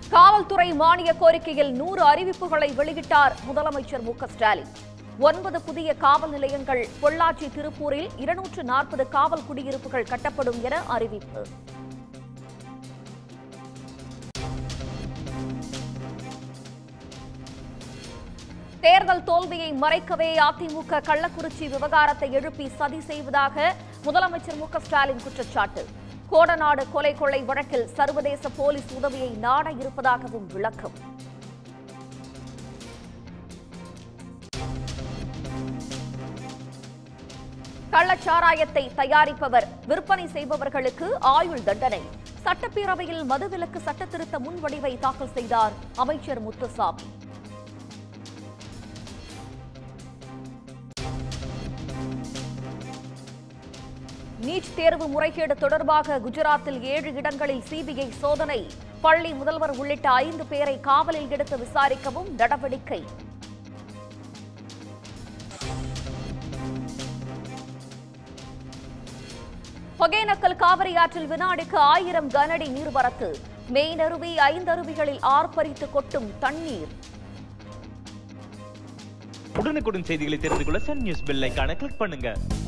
காவல்துறை மானிய கோரிக்கையில் நூறு அறிவிப்புகளை வெளியிட்டார் முதலமைச்சர் மு க ஸ்டாலின் ஒன்பது புதிய காவல் நிலையங்கள் பொள்ளாச்சி திருப்பூரில் இருநூற்று நாற்பது காவல் குடியிருப்புகள் கட்டப்படும் என அறிவிப்பு தேர்தல் தோல்வியை மறைக்கவே அதிமுக கள்ளக்குறிச்சி விவகாரத்தை எழுப்பி சதி செய்வதாக முதலமைச்சர் மு க ஸ்டாலின் குற்றச்சாட்டு கோடநாடு கொலை கொள்ளை வழக்கில் சர்வதேச போலீஸ் உதவியை நாட இருப்பதாகவும் விளக்கம் கள்ளச்சாராயத்தை தயாரிப்பவர் விற்பனை செய்பவர்களுக்கு ஆயுள் தண்டனை சட்டப்பேரவையில் மதுவிலக்கு சட்டத்திருத்த முன்வடிவை தாக்கல் செய்தார் அமைச்சர் முத்துசாமி நீட் தேர்வு முறைகேடு தொடர்பாக குஜராத்தில் ஏழு இடங்களில் சிபிஐ சோதனை பள்ளி முதல்வர் உள்ளிட்ட ஐந்து பேரை காவலில் எடுத்து விசாரிக்கவும் நடவடிக்கை ஒகேனக்கல் காவிரி ஆற்றில் வினாடிக்கு ஆயிரம் கனஅடி நீர்வரத்து மெயினருவி ஐந்தருவிகளில் ஆர்ப்பரித்து கொட்டும் தண்ணீர் உடனுக்குடன் செய்திகளை தெரிந்து கொள்ள சன் நியூஸ் பெல் ஐகானை கிளிக் பண்ணுங்க